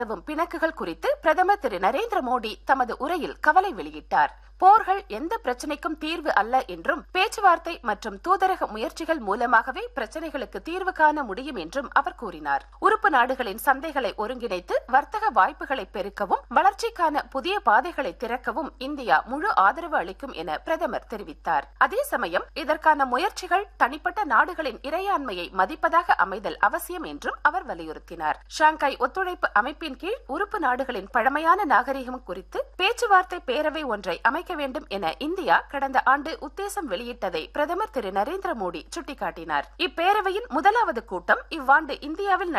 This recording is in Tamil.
நிலவும் பிணக்குகள் குறித்து பிரதமர் திரு நரேந்திர மோடி தமது உரையில் கவலை வெளியிட்டார் போர்கள் எந்த பிரச்சனைக்கும் தீர்வு அல்ல என்றும் பேச்சுவார்த்தை மற்றும் தூதரக முயற்சிகள் மூலமாகவே பிரச்சனைகளுக்கு தீர்வு காண முடியும் என்றும் அவர் கூறினார் உறுப்பு நாடுகளின் சந்தைகளை ஒருங்கிணைத்து வர்த்தக வாய்ப்புகளை பெருக்கவும் வளர்ச்சிக்கான புதிய பாதைகளை திறக்கவும் இந்தியா முழு ஆதரவு அளிக்கும் என பிரதமர் தெரிவித்தார் அதே சமயம் இதற்கான முயற்சிகள் தனிப்பட்ட நாடுகளின் இறையாண்மையை மதிப்பதாக அமைதல் அவசியம் என்றும் அவர் வலியுறுத்தினார் ஷாங்காய் ஒத்துழைப்பு அமைப்பின் கீழ் உறுப்பு நாடுகளின் பழமையான நாகரிகம் குறித்து பேச்சுவார்த்தை பேரவை ஒன்றை அமைக்க வேண்டும் என இந்தியா கடந்த ஆண்டு உத்தேசம் வெளியிட்டதை பிரதமர் திரு நரேந்திர மோடி சுட்டிக்காட்டினார் இப்பேரவையின் முதலாவது கூட்டம் இவ்வாண்டு இந்தியாவில்